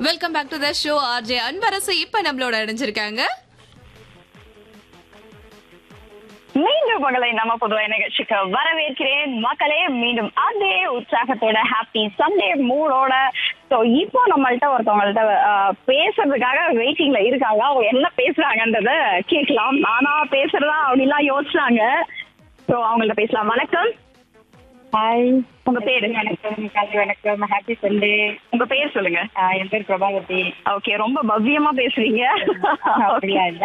welcome back to the show RJ Anbarasu இப்ப நம்மளோட இணைஞ்சிருக்காங்க மீண்டும் உங்களை நம்ம பொதுவாக நிகழ்ச்சிக்கு வரவேற்கிறேன் மக்களே மீண்டும் அதே உற்சாகத்தோட ஹாப்பி சண்டே மூடோட ஸோ இப்போ நம்மள்ட்ட ஒருத்தவங்கள்ட்ட ஆஹ், பேசுறதுக்காக வெயிட்டிங்ல இருக்காங்க அவங்க என்ன பேசுறாங்கன்றத கேட்கலாம் நானா பேசுறதா அப்படிலாம் யோசிச்சாங்க ஸோ அவங்கள்ட்ட பேசலாம் வணக்கம் ஹாய் உங்க பேரு வணக்கம் காலை வணக்கம் ஹாப்பி சண்டே உங்க பேர் சொல்லுங்க என் பேர் பிரபாவதி ஓகே ரொம்ப பவ்யமா பேசுறீங்க அப்படியா இல்ல